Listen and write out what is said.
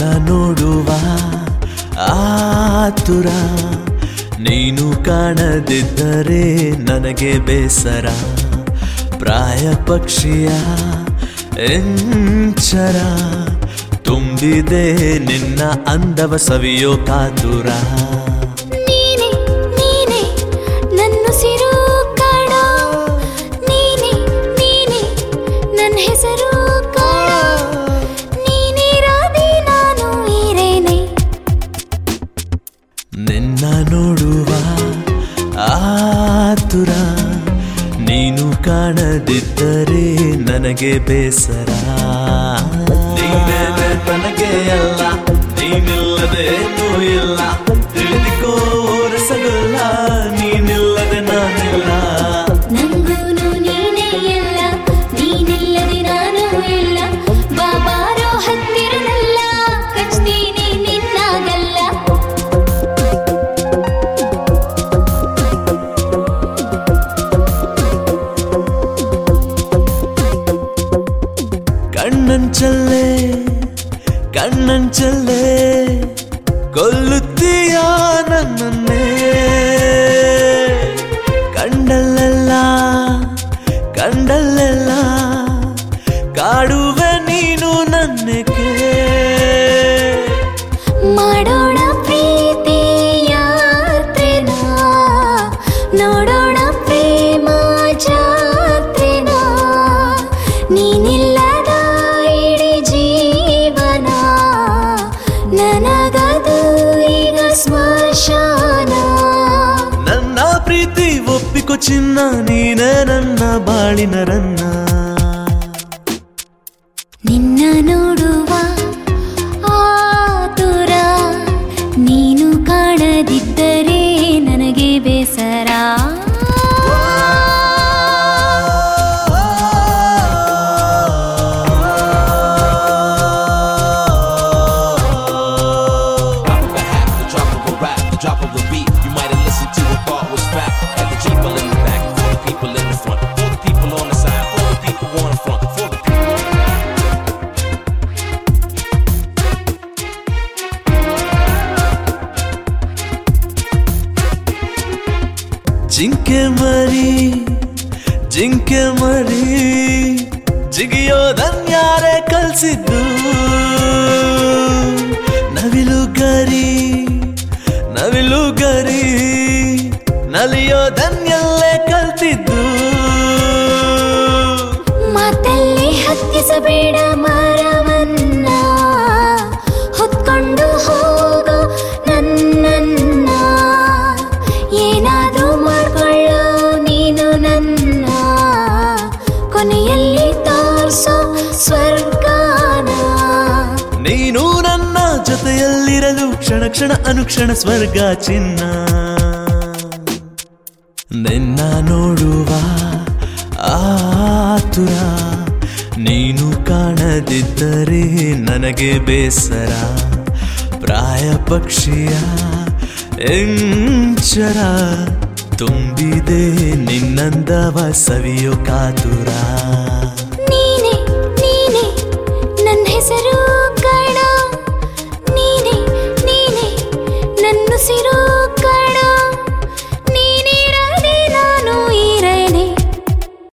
ನೋಡುವ ಆತುರ ನೀನು ಕಾಣದಿದ್ದರೆ ನನಗೆ ಬೇಸರ ಪ್ರಾಯ ಪಕ್ಷಿಯ ಎಂಚರ ತುಂಬಿದೆ ನಿನ್ನ ಅಂದವ ಸವಿಯೋ ಕಾತುರ ನೀನೆ ನೀನೆ ನನ್ನುಸಿರು ಕಾಡ ನೀನೆ ನೀನೆ ನನ್ನ ಹೆಸರು ಕಾಡ ನೀನಿರಾದೆ ನಾನು ಇರೇನೆ ನಿನ್ನ ನೋಡುವ ಆತುರ ನೀನು ಕಾಣದಿದ್ದರೆ ನನಗೆ ಬೇಸರ ನೀನೇನೆ ನನಗೆ ಅಲ್ಲ ನೀನಿಲ್ಲದೆ ಏನೂ ಇಲ್ಲ ತಿಳಿದಿಕೋ ರಸಗುಲ್ಲ ನೀನಿಲ್ಲದೆ ನಾನಿಲ್ಲ ನಂಗೂನು ನೀನೇ ಇಲ್ಲ ನೀನಿಲ್ಲದೆ ನಾನು ಇಲ್ಲ ಬಾಬಾರೋ ಹತ್ತಿರನಲ್ಲ ಕಚ್ತೀನಿ ನಿನ್ನಾಗಲ್ಲ ಕಣ್ಣಂಚಲ್ಲೇ ಕಣ್ಣಂಚಲ್ಲೇ ಕೊಲ್ಲುತ್ತೀಯ ನನ್ನನ್ನೇ ಕಂಡಲ್ಲೆಲ್ಲ ಕಂಡಲ್ಲೆಲ್ಲ ಕಾಡುವೆ ನೀನು ನನ್ನಕ್ಕೆ ಮಾಡೋಣ ಪ್ರೀತಿ ಯಾತ್ರೆನ ನೋಡೋಣ ಪ್ರೇಮ ಜಾತ್ರೆನ ನೀನಿಲ್ಲದ ಇಡೀ ಜೀವನ ನನಗದು ಈಗ ಸ್ಮಶಾನ ನನ್ನ ಪ್ರೀತಿ ಒಪ್ಪಿಕೊ ಚಿನ್ನ ನೀನೇ ನನ್ನ ಬಾಳಿನ ರನ್ನ ನಿನ್ನ ನೋಡುವ ಆತುರ ನೀನು ಕಾಣದಿದ್ದರೆ ನನಗೆ ಬೇಸರ the hat, the drop of a rap, the drop of a beat. You might have listened to and thought was fact. Had the people in the back, for the people in the front, for the people on the side, for the people on the front, for the people. ಜಿಂಕೆ ಮರಿ ಜಿಂಕೆ ಮರಿ ಜಿಗಿಯೋದನ್ಯಾರೆ ಕಲ್ಸಿದ್ದು ನವಿಲು ಗರಿ ನವಿಲು ಗರಿ ನಲಿಯೋದನ್ಯಲ್ಲೇ ಕಲ್ತಿದ್ದು ಮಾತಲ್ಲಿ ಹತ್ತಿಸಬೇಡ ಮರವನ್ನ ಹೊತ್ಕೊಂಡು ಹೋಗೋ ನನ್ನನ್ನ ಏನಾದ್ರೂ ಮಾಡ್ಕೊಳ್ಳೋ ನೀನು ನನ್ನ ಕೊನೆಯಲ್ಲಿ ತೋರ್ಸೋ ಸ್ವರ್ಗಾನ ನೀನು ನನ್ನ ಜೊತೆಯಲ್ಲಿರಲು ಕ್ಷಣ ಕ್ಷಣ ಅನುಕ್ಷಣ ಸ್ವರ್ಗ ಚಿನ್ನ ನಿನ್ನ ನೋಡುವ ಆತುರ ನೀನು ಕಾಣದಿದ್ದರೆ ನನಗೆ ಬೇಸರ ಪ್ರಾಯ ಪಕ್ಷಿಯ ಎಂಚರ ತುಂಬಿದೆ ನಿನ್ನಂದವ ಸವಿಯೋ ಕಾತುರ